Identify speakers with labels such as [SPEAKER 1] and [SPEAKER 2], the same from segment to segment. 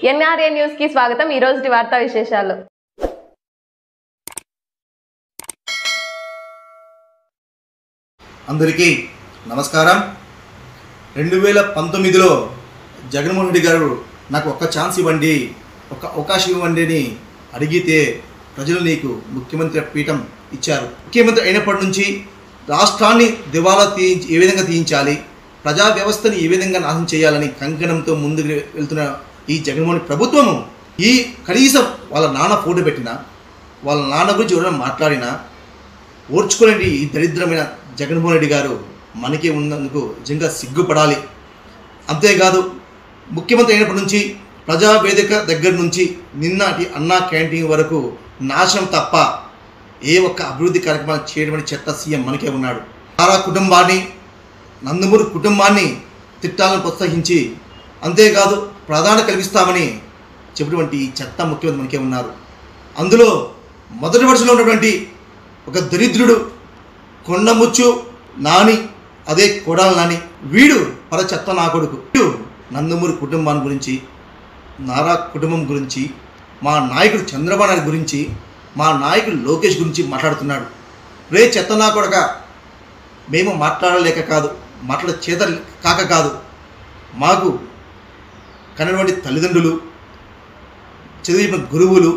[SPEAKER 1] NRA news కి స్వాగతం ఈ రోజుటి వార్తా విశేషాలు
[SPEAKER 2] అందరికీ నమస్కారం రెండు వేల పంతొమ్మిదిలో జగన్మోహన్ రెడ్డి గారు నాకు ఒక్క ఛాన్స్ ఇవ్వండి ఒక అవకాశం ఇవ్వండి అని అడిగితే ప్రజలు నీకు ముఖ్యమంత్రి పీఠం ఇచ్చారు ముఖ్యమంత్రి అయినప్పటి నుంచి రాష్ట్రాన్ని దివాలా తీయించి ఏ విధంగా తీయించాలి ప్రజా వ్యవస్థని ఏ విధంగా నాశనం చేయాలని కంకణంతో ముందుకు వెళ్తున్న ఈ జగన్మోహన్ ప్రభుత్వము ఈ కనీసం వాళ్ళ నాన్న ఫోటో పెట్టినా వాళ్ళ నాన్న గురించి ఎవరైనా మాట్లాడినా ఓర్చుకోలేని ఈ దరిద్రమైన జగన్మోహన్ రెడ్డి గారు మనకే ఉన్నందుకు నిజంగా సిగ్గుపడాలి అంతేకాదు ముఖ్యమంత్రి అయినప్పటి నుంచి ప్రజావేదిక దగ్గర నుంచి నిన్నటి అన్నా క్యాంటీన్ వరకు నాశనం తప్ప ఏ ఒక్క అభివృద్ధి కార్యక్రమాలు చేయడం చెత్త సీఎం మనకే ఉన్నాడు తారా కుటుంబాన్ని నందమూరి కుటుంబాన్ని తిట్టాలని ప్రోత్సహించి అంతేకాదు ప్రధాన కల్పిస్తామని చెప్పినటువంటి ఈ చెత్త ముఖ్యమంత్రి మనకే ఉన్నారు అందులో మొదటి వరుసలో ఉన్నటువంటి ఒక దరిద్రుడు కొండముచ్చు నాని అదే కొడాలి నాని వీడు పర చెత్త నా కొడుకు వీడు నందమూరి కుటుంబాన్ని గురించి నారా కుటుంబం గురించి మా నాయకుడు చంద్రబాబు నాయుడు గురించి మా నాయకుడు లోకేష్ గురించి మాట్లాడుతున్నాడు రే చెత్త నా కొడక మేము మాట్లాడలేక కాదు మాట్లాడే చేత కాక కాదు మాకు కనటువంటి తల్లిదండ్రులు చదివిన గురువులు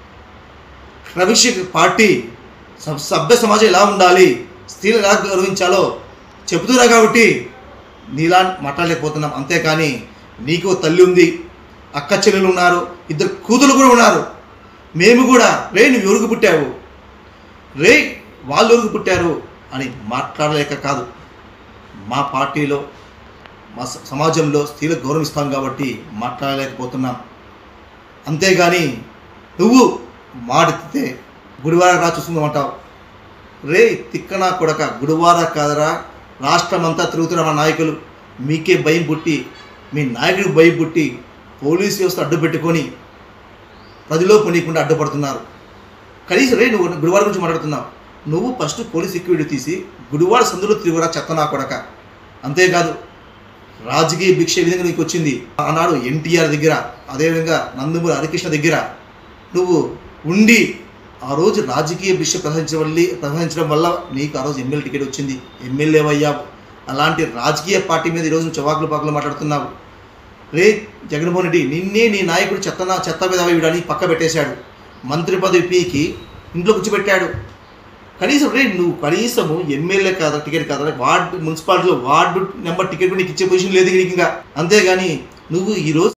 [SPEAKER 2] భవిష్యత్ పార్టీ సబ్- సభ్య సమాజం ఎలా ఉండాలి స్త్రీలు ఎలా గౌరవించాలో చెబుతున్నా కాబట్టి నీలా మాట్లాడలేకపోతున్నాం అంతేకాని నీకు ఓ తల్లి ఉంది అక్క చెల్లెలు ఉన్నారు ఇద్దరు కూతురు కూడా ఉన్నారు మేము కూడా రే నువ్వు ఎవరికి పుట్టావు రే వాళ్ళు ఎవరికి పుట్టారు అని మాట్లాడలేక కాదు మా పార్టీలో మా స- సమాజంలో స్త్రీలకు గౌరవిస్తాం కాబట్టి మాట్లాడలేకపోతున్నాం అంతేగాని నువ్వు మాడితే గుడివార రా చూసుకుందామంటావు రే తిక్కనా కొడక గుడివార కాదరా రాష్ట్రమంతా తిరుగుతున్న మా నాయకులు మీకే భయం పుట్టి మీ నాయకుడికి భయం పుట్టి పోలీస్ వ్యవస్థ అడ్డు పెట్టుకొని ప్రజలో పొనీయకుండా అడ్డుపడుతున్నారు కనీసం రే నువ్వు గుడివాడ గురించి మాట్లాడుతున్నావు నువ్వు ఫస్ట్ పోలీస్ సెక్యూరిటీ తీసి గుడివాడ సందులో తిరుగురా చెత్త నా కొడక అంతేకాదు రాజకీయ భిక్ష ఏ విధంగా నీకు వచ్చింది ఆనాడు ఎన్టీఆర్ దగ్గర అదేవిధంగా నందమూరి హరికృష్ణ దగ్గర నువ్వు ఉండి ఆ రోజు రాజకీయ భిక్ష ప్రదర్శించడం వల్ల ప్రదర్శించడం వల్ల నీకు ఆ రోజు ఎమ్మెల్యే టికెట్ వచ్చింది ఎమ్మెల్యే అయ్యావు అలాంటి రాజకీయ పార్టీ మీద ఈరోజు నువ్వు చవాకులు పాకులు మాట్లాడుతున్నావు రే జగన్మోహన్ రెడ్డి నిన్నే నీ నాయకుడు చెత్తన చెత్త మీద వీడని పక్క పెట్టేశాడు మంత్రి పదవి పీకి ఇంట్లో కూర్చోబెట్టాడు కనీసం రే నువ్వు కనీసము ఎమ్మెల్యే కాదా టికెట్ కాదా వార్డు మున్సిపాలిటీలో వార్డు నెంబర్ టికెట్ కూడా నీకు ఇచ్చే పొజిషన్ లేదు నీకు ఇంకా అంతేగాని నువ్వు ఈరోజు